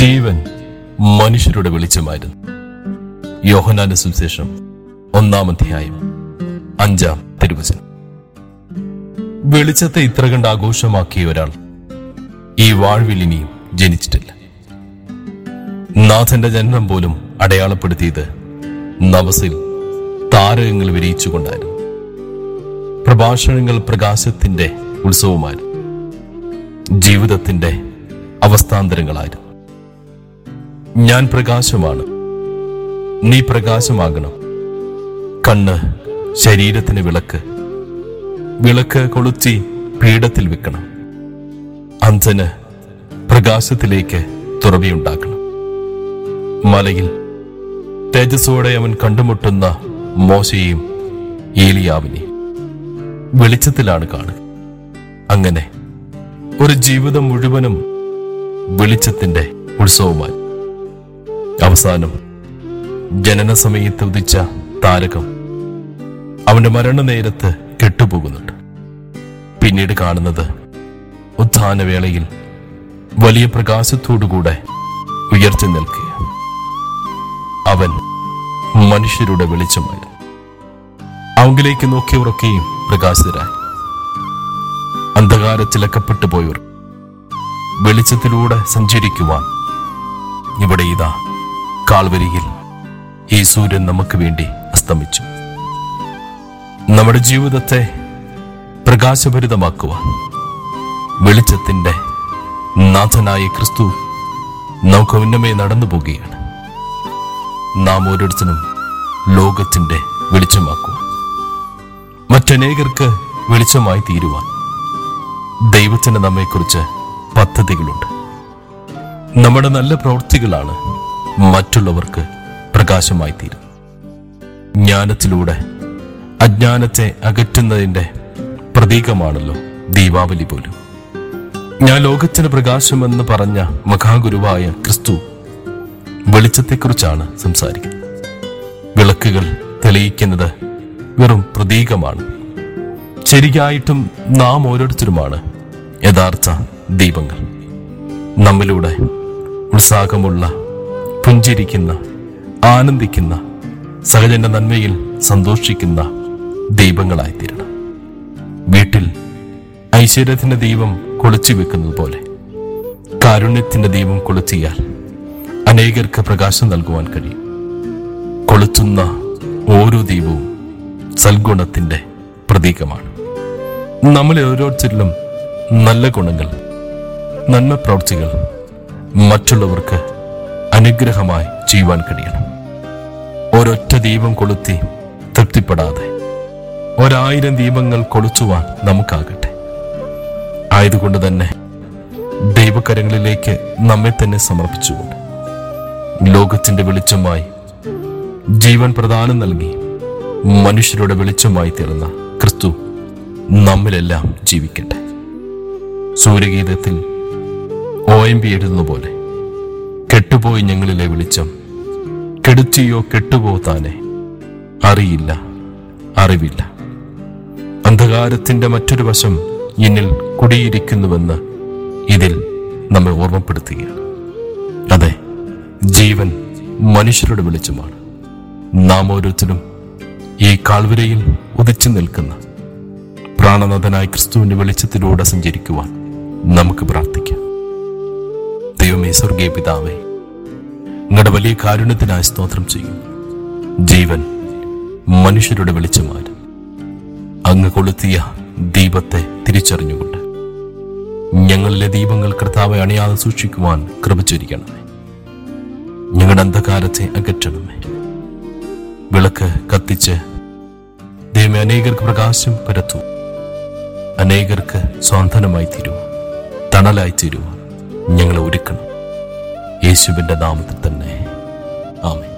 ജീവൻ മനുഷ്യരുടെ വെളിച്ചമായിരുന്നു യോഹനാന്റെ സുവിശേഷം ഒന്നാം അധ്യായം അഞ്ചാം തിരുവചനം വെളിച്ചത്തെ ഇത്ര കണ്ട് ആഘോഷമാക്കിയ ഒരാൾ ഈ വാഴ്വിൽ ഇനിയും ജനിച്ചിട്ടില്ല നാഥന്റെ ജനനം പോലും അടയാളപ്പെടുത്തിയത് നവസിൽ താരകങ്ങൾ വിരിയിച്ചുകൊണ്ടായിരുന്നു പ്രഭാഷണങ്ങൾ പ്രകാശത്തിന്റെ ഉത്സവമായിരുന്നു ജീവിതത്തിന്റെ അവസ്ഥാന്തരങ്ങളായിരുന്നു ഞാൻ പ്രകാശമാണ് നീ പ്രകാശമാകണം കണ്ണ് ശരീരത്തിന് വിളക്ക് വിളക്ക് കൊളുത്തി പീഠത്തിൽ വെക്കണം അന്ധന് പ്രകാശത്തിലേക്ക് തുറവിയുണ്ടാക്കണം മലയിൽ തേജസ്സോടെ അവൻ കണ്ടുമുട്ടുന്ന മോശയെയും ഏലിയാവിനെയും വെളിച്ചത്തിലാണ് കാണുക അങ്ങനെ ഒരു ജീവിതം മുഴുവനും വെളിച്ചത്തിന്റെ ഉത്സവമായി അവസാനം ജനന സമയത്ത് ഉദിച്ച താരകം അവന്റെ മരണനേരത്ത് കെട്ടുപോകുന്നുണ്ട് പിന്നീട് കാണുന്നത് ഉത്ഥാനവേളയിൽ വലിയ പ്രകാശത്തോടുകൂടെ ഉയർത്തി നിൽക്കുക അവൻ മനുഷ്യരുടെ വെളിച്ചമായിരുന്നു അവങ്കിലേക്ക് നോക്കിയവരൊക്കെയും പ്രകാശിതരായി അന്ധകാരത്തിലക്കപ്പെട്ടു പോയവർ വെളിച്ചത്തിലൂടെ സഞ്ചരിക്കുവാൻ ഇവിടെ ഇതാ കാൽവരിയിൽ ഈ സൂര്യൻ നമുക്ക് വേണ്ടി അസ്തമിച്ചു നമ്മുടെ ജീവിതത്തെ പ്രകാശഭരിതമാക്കുവാൻ വെളിച്ചത്തിന്റെ നാഥനായ ക്രിസ്തു നമുക്ക് ഉന്നമേ നടന്നു പോകുകയാണ് നാം ഓരോരുത്തരും ലോകത്തിന്റെ വെളിച്ചമാക്കുവാൻ മറ്റനേകർക്ക് വെളിച്ചമായി തീരുവാൻ ദൈവത്തിന് നമ്മെക്കുറിച്ച് പദ്ധതികളുണ്ട് നമ്മുടെ നല്ല പ്രവൃത്തികളാണ് മറ്റുള്ളവർക്ക് പ്രകാശമായി തീരുന്നത് ജ്ഞാനത്തിലൂടെ അജ്ഞാനത്തെ അകറ്റുന്നതിന്റെ പ്രതീകമാണല്ലോ ദീപാവലി പോലും ഞാൻ ലോകത്തിന് പ്രകാശമെന്ന് പറഞ്ഞ മഹാഗുരുവായ ക്രിസ്തു വെളിച്ചത്തെക്കുറിച്ചാണ് സംസാരിക്കുന്നത് വിളക്കുകൾ തെളിയിക്കുന്നത് വെറും പ്രതീകമാണ് ശരിയായിട്ടും നാം ഓരോരുത്തരുമാണ് യഥാർത്ഥ ദീപങ്ങൾ നമ്മിലൂടെ ഉത്സാഹമുള്ള പുഞ്ചിരിക്കുന്ന ആനന്ദിക്കുന്ന സഹജന്റെ നന്മയിൽ സന്തോഷിക്കുന്ന ദീപങ്ങളായിത്തീരണം വീട്ടിൽ ഐശ്വര്യത്തിന്റെ ദീപം കൊളുച്ചു വെക്കുന്നത് പോലെ കാരുണ്യത്തിന്റെ ദീപം കൊളുത്തിയാൽ അനേകർക്ക് പ്രകാശം നൽകുവാൻ കഴിയും കൊളുത്തുന്ന ഓരോ ദീപവും സൽഗുണത്തിന്റെ പ്രതീകമാണ് നമ്മളെ ഓരോരുത്തരിലും നല്ല ഗുണങ്ങൾ നന്മ പ്രവൃത്തികൾ മറ്റുള്ളവർക്ക് അനുഗ്രഹമായി ചെയ്യുവാൻ കഴിയണം ഒരൊറ്റ ദീപം കൊളുത്തി തൃപ്തിപ്പെടാതെ ഒരായിരം ദീപങ്ങൾ കൊളുത്തുവാൻ നമുക്കാകട്ടെ ആയതുകൊണ്ട് തന്നെ ദൈവകരങ്ങളിലേക്ക് നമ്മെ തന്നെ സമർപ്പിച്ചുകൊണ്ട് ലോകത്തിന്റെ വെളിച്ചമായി ജീവൻ പ്രദാനം നൽകി മനുഷ്യരുടെ വെളിച്ചമായി തീർന്ന ക്രിസ്തു നമ്മിലെല്ലാം ജീവിക്കട്ടെ സൂര്യഗീതത്തിൽ ഒ എം പി എഴുതുന്ന പോലെ കെട്ടുപോയി ഞങ്ങളിലെ വെളിച്ചം കെടുത്തിയോ കെട്ടുപോ താനെ അറിയില്ല അറിവില്ല അന്ധകാരത്തിന്റെ മറ്റൊരു വശം എന്നിൽ കുടിയിരിക്കുന്നുവെന്ന് ഇതിൽ നമ്മെ ഓർമ്മപ്പെടുത്തുകയാണ് അതെ ജീവൻ മനുഷ്യരുടെ വെളിച്ചമാണ് നാം ഓരോരുത്തരും ഈ കാൽവരയിൽ ഉദിച്ചു നിൽക്കുന്ന പ്രാണനാഥനായ ക്രിസ്തുവിന്റെ വെളിച്ചത്തിലൂടെ സഞ്ചരിക്കുവാൻ നമുക്ക് പ്രാർത്ഥിക്കാം ദൈവമേ സ്വർഗീയ പിതാവേ നിങ്ങളുടെ വലിയ കാരുണ്യത്തിനായി സ്തോത്രം ചെയ്യും ജീവൻ മനുഷ്യരുടെ വെളിച്ചമാണ് അങ്ങ് കൊളുത്തിയ ദീപത്തെ തിരിച്ചറിഞ്ഞുകൊണ്ട് ഞങ്ങളിലെ ദീപങ്ങൾ കർത്താവെ അണിയാതെ സൂക്ഷിക്കുവാൻ കൃപിച്ചിരിക്കണമേ ഞങ്ങളുടെ അന്ധകാരത്തെ അകറ്റണമേ വിളക്ക് കത്തിച്ച് ദൈവമേ അനേകർക്ക് പ്രകാശം പരത്തു അനേകർക്ക് സ്വാന്തനമായി തീരുവാൻ തണലായി തീരുവാൻ ഞങ്ങളെ ഒരുക്കണം യേശുവിന്റെ നാമത്തിൽ തന്നെ ആമേ